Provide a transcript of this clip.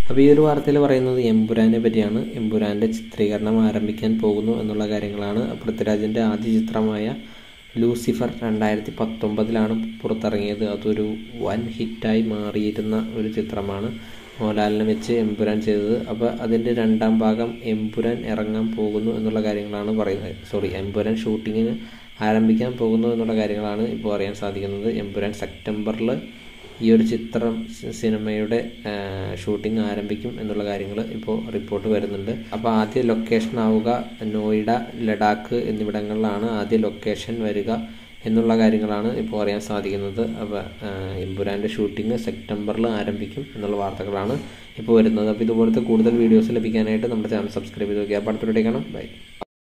അപ്പോൾ ഈ ഒരു വാർത്തയിൽ പറയുന്നത് എമ്പുരാനെ പറ്റിയാണ് എമ്പുരാൻ്റെ ചിത്രീകരണം ആരംഭിക്കാൻ പോകുന്നു എന്നുള്ള കാര്യങ്ങളാണ് പൃഥ്വിരാജിൻ്റെ ആദ്യ ചിത്രമായ ലൂസിഫർ രണ്ടായിരത്തി പത്തൊമ്പതിലാണ് പുറത്തിറങ്ങിയത് അതൊരു വൻ ഹിറ്റായി മാറിയിരുന്ന ഒരു ചിത്രമാണ് മോഹൻലാലിനെ വെച്ച് എമ്പുരാൻ ചെയ്തത് അപ്പോൾ അതിൻ്റെ രണ്ടാം ഭാഗം എമ്പുരാൻ ഇറങ്ങാൻ പോകുന്നു എന്നുള്ള കാര്യങ്ങളാണ് പറയുന്നത് സോറി എമ്പുരാൻ ഷൂട്ടിങ്ങിന് ആരംഭിക്കാൻ പോകുന്നു എന്നുള്ള കാര്യങ്ങളാണ് ഇപ്പോൾ അറിയാൻ സാധിക്കുന്നത് എമ്പുരാൻ സെപ്റ്റംബറിൽ ഈ ഒരു ചിത്രം സിനിമയുടെ ഷൂട്ടിംഗ് ആരംഭിക്കും എന്നുള്ള കാര്യങ്ങൾ ഇപ്പോൾ റിപ്പോർട്ട് വരുന്നുണ്ട് അപ്പോൾ ആദ്യ ലൊക്കേഷൻ ആവുക നോയിഡ ലഡാക്ക് എന്നിവിടങ്ങളിലാണ് ആദ്യ ലൊക്കേഷൻ വരിക എന്നുള്ള കാര്യങ്ങളാണ് ഇപ്പോൾ അറിയാൻ സാധിക്കുന്നത് അപ്പോൾ എമ്പുരാൻ്റെ ഷൂട്ടിംഗ് സെപ്റ്റംബറിൽ ആരംഭിക്കും എന്നുള്ള വാർത്തകളാണ് ഇപ്പോൾ വരുന്നത് അപ്പോൾ ഇതുപോലത്തെ കൂടുതൽ വീഡിയോസ് ലഭിക്കാനായിട്ട് നമ്മുടെ ചാനൽ സബ്സ്ക്രൈബ് ചെയ്ത് നോക്കിയാൽ അടുത്തോടെ കാണാം ബൈ